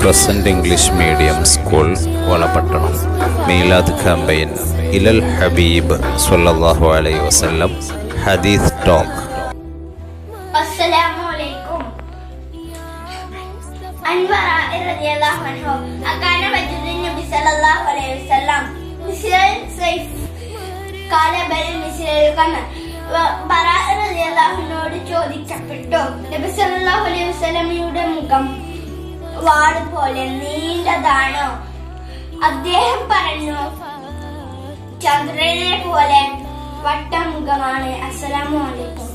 crescent English medium school Valapattanam Meelad campaign ഇലൽ ഹബീബ് സ്വല്ലല്ലാഹു അലൈഹി വസല്ലം ഹദീസ് ടോക്ക് അസ്സലാമു അലൈക്കും അൻവറ റളിയല്ലാഹു അൻഹു അകാന വജദ് നബി സല്ലല്ലാഹു അലൈഹി വസല്ലം മിസ്ലൽ സൈഫ് കാല ബൽ മിസ്ലൽ ഖമർ ബറാ റളിയല്ലാഹു അൻഹുവോട് ചോദിക്കപ്പെട്ടു നബി സല്ലല്ലാഹു അലൈഹി വസല്ലമയുടെ മുഖം വാട് പോലെ നീണ്ടതാണോ അദ്ദേഹം പറഞ്ഞു ചന്ദ്രനെ പോലെ വട്ടമുഖമാണ് അസ്സലാമു അലൈക്കും